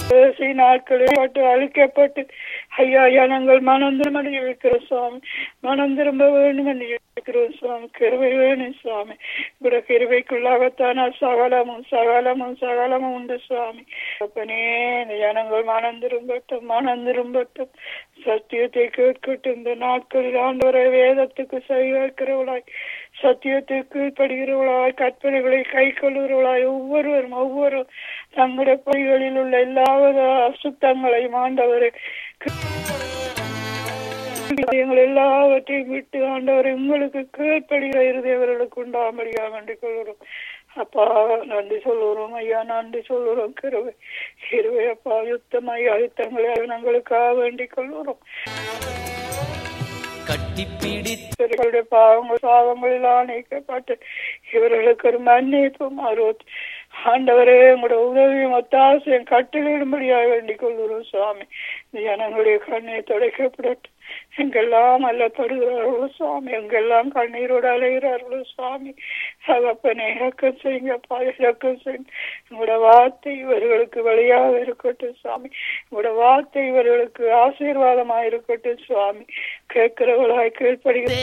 கடைசி நாட்களில் பட்டு அழிக்கப்பட்டு ஐயா ஜனங்கள் மனம் திரும்ப இருக்கிறோம் சுவாமி மனம் திரும்ப வேண்டும் என்று இருக்கிறோம் சுவாமி கிருபை வேணும் சுவாமி கூட கிருபைக்குள்ளாகத்தான சகலமும் சகலமும் சகலமும் உண்டு சுவாமி அப்பனே இந்த ஜனங்கள் மனம் திரும்பட்டும் மனம் திரும்பட்டும் சத்தியத்தை கேட்கட்டும் இந்த நாட்களில் ஆண்டவரை வேதத்துக்கு செவி வைக்கிறவளாய் சத்தியத்துக்கு படுகிறவளாய் கற்பனைகளை கை கொள்கிறவளாய் ஒவ்வொருவரும் ஒவ்வொரு தங்களுடைய பணிகளில் உள்ள எல்லாவித அசுத்தங்களையும் ஆண்டவரை எங்கள் எல்லாவற்றையும் விட்டு ஆண்டவர் உங்களுக்கு கீழ்ப்படுகிற இருதயவர்களுக்கு உண்டாமடியா வேண்டிக் கொள்கிறோம் அப்பா நன்றி சொல்லுறோம் ஐயா நன்றி சொல்லுறோம் கிருவை கிருவை அப்பா யுத்தம் ஐயா யுத்தங்களை நாங்களுக்காக வேண்டிக் கொள்கிறோம் கட்டிப்பிடித்து இவர்களுடைய பாவங்கள் பாவங்களில் நீக்கப்பட்டு இவர்களுக்கு ஒரு மன்னிப்பும் அறுபத்தி ஆண்டவரே உங்களோட உதவியும் ஒத்தாசையும் கட்டிலிடும்படியாக வேண்டிக் கொள்கிறோம் சுவாமி இந்த ஜனங்களுடைய கண்ணை துடைக்கப்படட்டும் எங்கெல்லாம் அல்லப்படுகிறார்களோ சுவாமி எங்கெல்லாம் கண்ணீரோடு அலைகிறார்களோ சுவாமி தகப்பனை இறக்கம் செய்யுங்கப்பா இறக்கம் செய்யுங்க உங்களோட வார்த்தை இவர்களுக்கு வழியாக இருக்கட்டும் சுவாமி உங்களோட வார்த்தை இவர்களுக்கு ஆசீர்வாதமாக இருக்கட்டும் சுவாமி கேட்கிறவர்களாய் கீழ்ப்படுகிற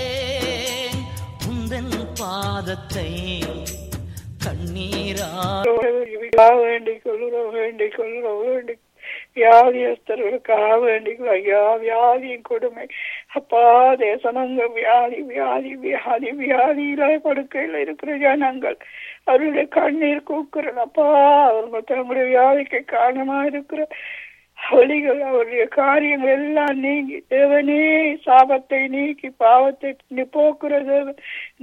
உந்தன் பாதத்தை கண்ணீரா வேண்டிக் கொள்கிறோம் வேண்டிக் கொள்கிறோம் வேண்டிக் வியாதியஸ்தர்களுக்காக வேண்டிக் ஐயா வியாதியின் கொடுமை அப்பா தேசனங்க வியாதி வியாதி வியாதி வியாதியில படுக்கையில் இருக்கிற ஜனங்கள் அவருடைய கண்ணீர் கூக்குறன் அப்பா அவங்க தங்களுடைய வியாதிக்கு காரணமா இருக்கிற வழிகள் அவருடைய காரியங்கள் எல்லாம் நீங்கி தேவனே சாபத்தை நீக்கி பாவத்தை போக்குற தேவன்